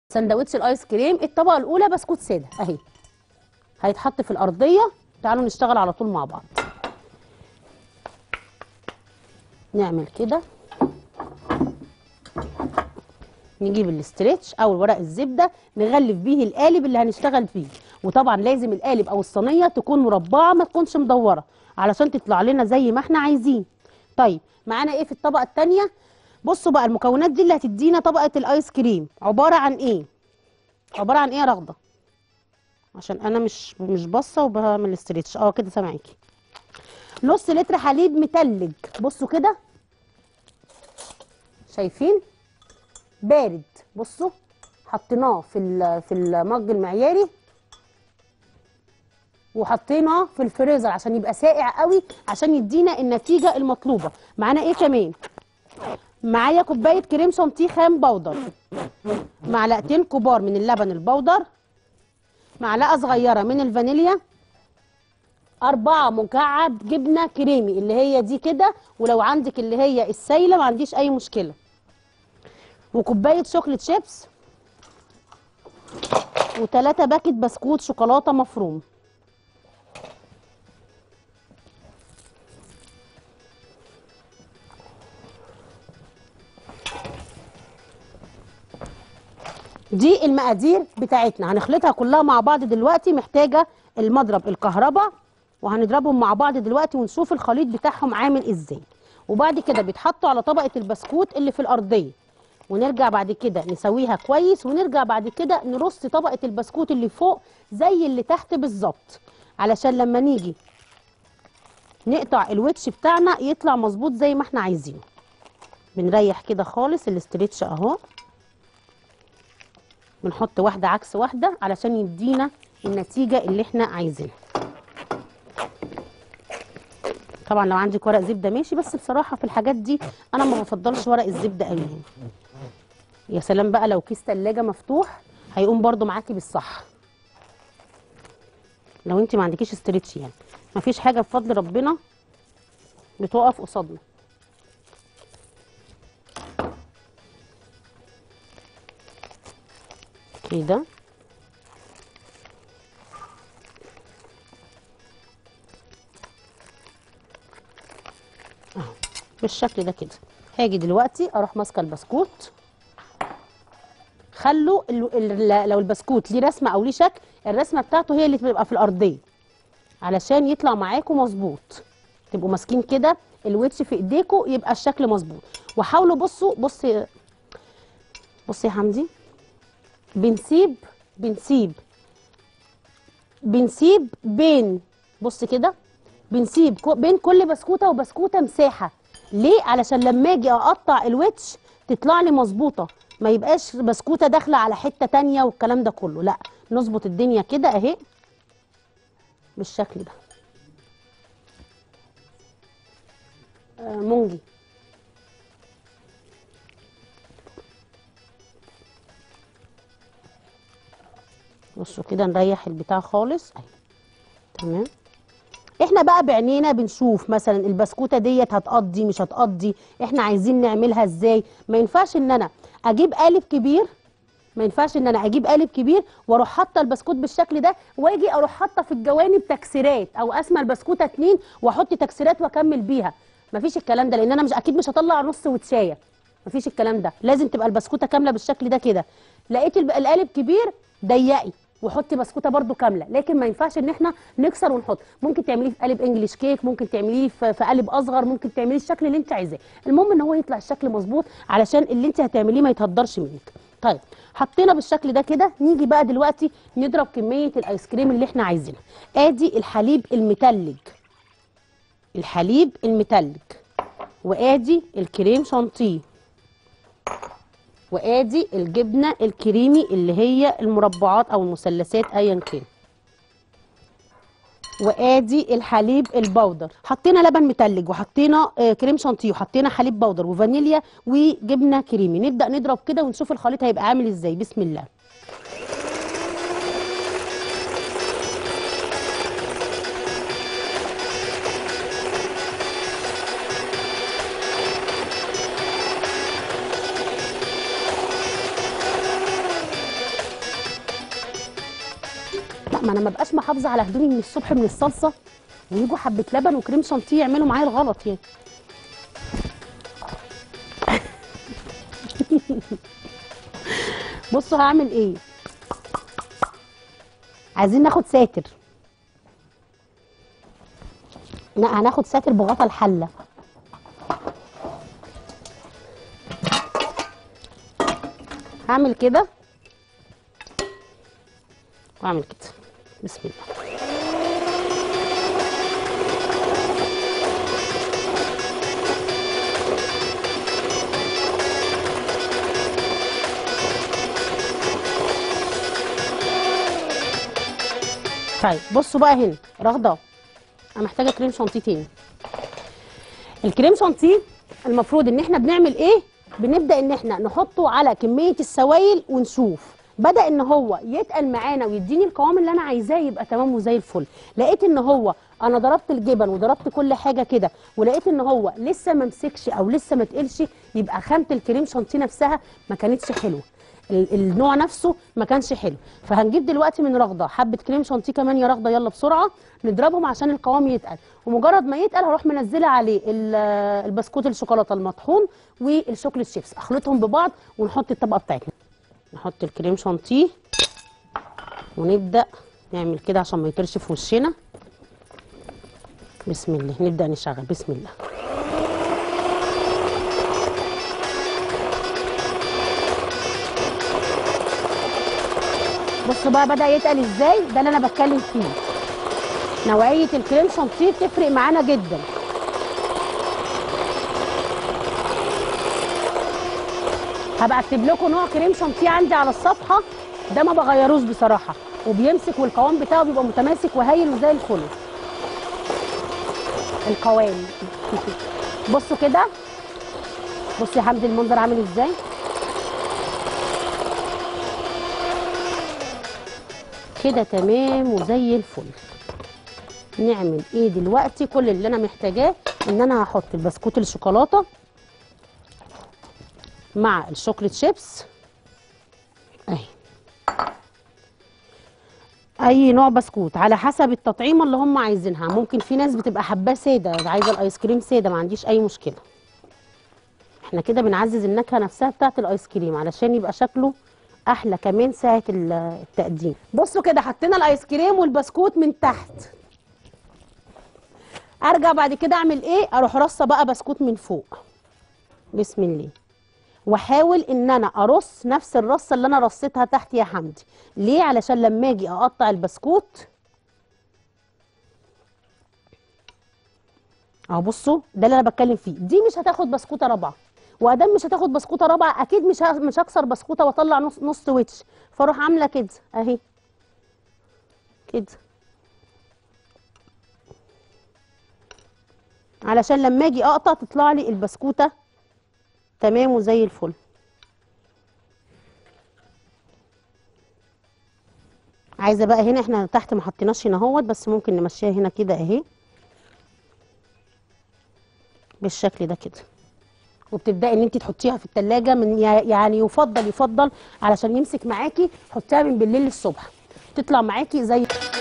سندوتش الايس كريم الطبقه الاولى بسكوت ساده اهي هيتحط في الارضيه تعالوا نشتغل على طول مع بعض نعمل كده نجيب الاسترتش او ورق الزبده نغلف بيه القالب اللي هنشتغل فيه وطبعا لازم القالب او الصينيه تكون مربعه ما تكونش مدوره علشان تطلع لنا زي ما احنا عايزين طيب معانا ايه في الطبقه الثانيه بصوا بقى المكونات دي اللي هتدينا طبقه الايس كريم عباره عن ايه عباره عن ايه يا رغده عشان انا مش مش باصه وبعمل استرتش اه كده سامعاكي نص لتر حليب متلج بصوا كده شايفين بارد بصوا حطيناه في ال- في المج المعياري وحطيناه في الفريزر عشان يبقى ساقع قوي عشان يدينا النتيجه المطلوبه معانا ايه كمان معايا كوبايه كريم شانتيه خام بودر معلقتين كبار من اللبن البودر معلقه صغيره من الفانيليا أربعة مكعب جبنة كريمي اللي هي دي كده ولو عندك اللي هي السايلة ما عنديش أي مشكلة وكوباية شوكليت شيبس وتلاتة باكت بسكوت شوكولاتة مفروم دي المقادير بتاعتنا هنخلطها كلها مع بعض دلوقتي محتاجة المضرب الكهرباء وهنضربهم مع بعض دلوقتي ونشوف الخليط بتاعهم عامل ازاي وبعد كده بيتحطوا على طبقة البسكوت اللي في الأرضية ونرجع بعد كده نسويها كويس ونرجع بعد كده نرص طبقة البسكوت اللي فوق زي اللي تحت بالظبط علشان لما نيجي نقطع الويتش بتاعنا يطلع مظبوط زي ما احنا عايزينه بنريح كده خالص الاسترتش اهو بنحط واحدة عكس واحدة علشان يدينا النتيجة اللي احنا عايزينها طبعا لو عندك ورق زبدة ماشي بس بصراحة في الحاجات دي انا ما بفضلش ورق الزبدة قوي يعني. يا سلام بقى لو كيس تلاجة مفتوح هيقوم برضو معاكي بالصح لو انت ما عندكيش استرتش يعني مفيش حاجة بفضل ربنا بتقف قصادنا كده اهو بالشكل ده كده هاجي دلوقتي اروح ماسكه البسكوت خلوا ال- ال- لو البسكوت ليه رسمه او ليه شكل الرسمه بتاعته هي اللي تبقى في الارضيه علشان يطلع معاكم مظبوط تبقوا ماسكين كده الويتش في ايديكم يبقى الشكل مظبوط وحاولوا بصوا بصي بصي يا حمدي بنسيب بنسيب بنسيب بين بص كده بنسيب كو- بين كل بسكوته وبسكوته مساحه ليه علشان لما اجي اقطع الويتش تطلع لي مظبوطه ما يبقاش بسكوته داخله على حته تانية والكلام ده كله لا نظبط الدنيا كده اهي بالشكل ده آه، مونجي بصوا كده نريح البتاع خالص اهي تمام احنا بقى بعينينا بنشوف مثلا البسكوته ديت هتقضي مش هتقضي احنا عايزين نعملها ازاي ما ينفعش ان انا اجيب قالب كبير ما ينفعش ان انا اجيب قالب كبير واروح حاطه البسكوت بالشكل ده واجي اروح حاطه في الجوانب تكسيرات او اسمى البسكوته اتنين واحط تكسيرات واكمل بيها مفيش الكلام ده لان انا مش اكيد مش هطلع نص وتشايه مفيش الكلام ده لازم تبقى البسكوته كامله بالشكل ده كده لقيت الب- القالب كبير ضيقي وحطي بسكوته برده كامله لكن ما ينفعش ان احنا نكسر ونحط ممكن تعمليه في قالب انجليش كيك ممكن تعمليه في في قالب اصغر ممكن تعمليه الشكل اللي انت عايزاه المهم ان هو يطلع الشكل مظبوط علشان اللي انت هتعمليه ما يتهدرش منك طيب حطينا بالشكل ده كده نيجي بقى دلوقتي نضرب كميه الايس كريم اللي احنا عايزينها ادي الحليب المتلج الحليب المتلج وادي الكريم شانتيه وادي الجبنه الكريمي اللي هي المربعات او المثلثات ايا كان وادي الحليب البودر حطينا لبن متلج وحطينا آه، كريم شانتيه وحطينا حليب بودر وفانيليا وجبنه كريمي نبدا نضرب كده ونشوف الخليط هيبقى عامل ازاي بسم الله لا ما انا ما بقاش محافظه على هدومي من الصبح من الصلصه ويجوا حبه لبن وكريم شانتيه يعملوا معايا الغلط يعني بصوا هعمل ايه عايزين ناخد ساتر لا هناخد ساتر بغطا الحله هعمل كده واعمل كده بسم الله طيب بصوا بقى هنا رغده انا محتاجه كريم شانتيه تاني الكريم شانتيه المفروض ان احنا بنعمل ايه بنبدا ان احنا نحطه على كميه السوائل ونشوف بدا ان هو يتقل معانا ويديني القوام اللي انا عايزاه يبقى تمام وزي الفل لقيت ان هو انا ضربت الجبن وضربت كل حاجه كده ولقيت ان هو لسه ما مسكش او لسه ما تقلش يبقى خامه الكريم شانتيه نفسها ما كانتش حلوه ال- النوع نفسه ما كانش حلو فهنجيب دلوقتي من رغده حبه كريم شانتيه كمان يا رغده يلا بسرعه نضربهم عشان القوام يتقل ومجرد ما يتقل هروح منزله عليه ال- البسكوت الشوكولاته المطحون والشوكليت شيبس اخلطهم ببعض ونحط الطبقه بتاعتنا نحط الكريم شانتيه ونبدا نعمل كده عشان ما يطرش في وشنا بسم الله نبدا نشغل بسم الله بصوا بقى بدا يتقل ازاي ده اللي انا بتكلم فيه نوعيه الكريم شانتيه بتفرق معانا جدا هبقى اكتب لكم نوع كريم شانتيه عندي على الصفحه ده ما بغيروش بصراحه وبيمسك والقوام بتاعه بيبقى متماسك وهايل وزي الفل القوام بصوا كده بصوا يا حمدي المنظر عامل ازاي كده تمام وزي الفل نعمل ايه دلوقتي كل اللي انا محتاجاه ان انا هحط البسكوت الشوكولاته مع الشوكليت شيبس اهي اي نوع بسكوت على حسب التطعيمه اللي هم عايزينها ممكن في ناس بتبقى حباه ساده عايزه الايس كريم ساده ما عنديش اي مشكله احنا كده بنعزز النكهه نفسها بتاعت الايس كريم علشان يبقى شكله احلى كمان ساعه ال- التقديم بصوا كده حطينا الايس كريم والبسكوت من تحت ارجع بعد كده اعمل ايه اروح رصه بقى بسكوت من فوق بسم الله واحاول ان انا ارص نفس الرصه اللي انا رصيتها تحت يا حمدي ليه علشان لما اجي اقطع البسكوت اهو بصوا ده اللي انا بتكلم فيه دي مش هتاخد بسكوته رابعه وادام مش هتاخد بسكوته رابعه اكيد مش ه- مش هكسر بسكوته واطلع نص نص ويتش فاروح عامله كده اهي كده علشان لما اجي اقطع تطلع لي البسكوته تمام وزي الفل عايزه بقى هنا احنا تحت ما حطيناش هنا اهوت بس ممكن نمشيها هنا كده اهي بالشكل ده كده وبتبداي ان انت تحطيها في التلاجة من يع- يعني يفضل يفضل علشان يمسك معاكي حطيها من بالليل للصبح تطلع معاكي زي